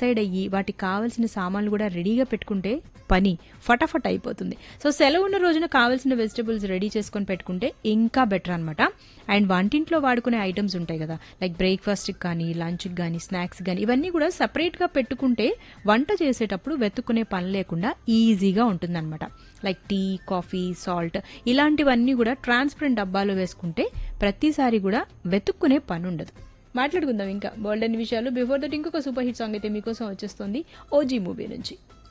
decide అయ్యి వాటికి కావాల్సిన సామాన్లు కూడా రెడీగా పెట్టుకుంటే పని ఫటాఫట్ అయిపోతుంది సో సెలవు ఉన్న రోజున కావాల్సిన వెజిటబుల్స్ రెడీ చేసుకొని పెట్టుకుంటే ఇంకా బెటర్ అనమాట అండ్ వంటింట్లో వాడుకునే ఐటమ్స్ ఉంటాయి కదా లైక్ బ్రేక్ఫాస్ట్కి కానీ లంచ్కి కానీ స్నాక్స్ కానీ ఇవన్నీ కూడా సపరేట్గా పెట్టుకుంటే వంట చేసేటప్పుడు వెతుక్కునే పని లేకుండా ఈజీగా ఉంటుందన్నమాట లైక్ టీ కాఫీ సాల్ట్ ఇలాంటివన్నీ కూడా ట్రాన్స్పరెంట్ డబ్బాలో వేసుకుంటే ప్రతిసారి కూడా వెతుక్కునే పని ఉండదు మాట్లాడుకుందాం ఇంకా బోల్డ్ అన్ని విషయాలు బిఫోర్ దట్ ఇంకొక సూపర్ హిట్ సాంగ్ అయితే మీకోసం వచ్చేస్తుంది ఓజీ మూవీ నుంచి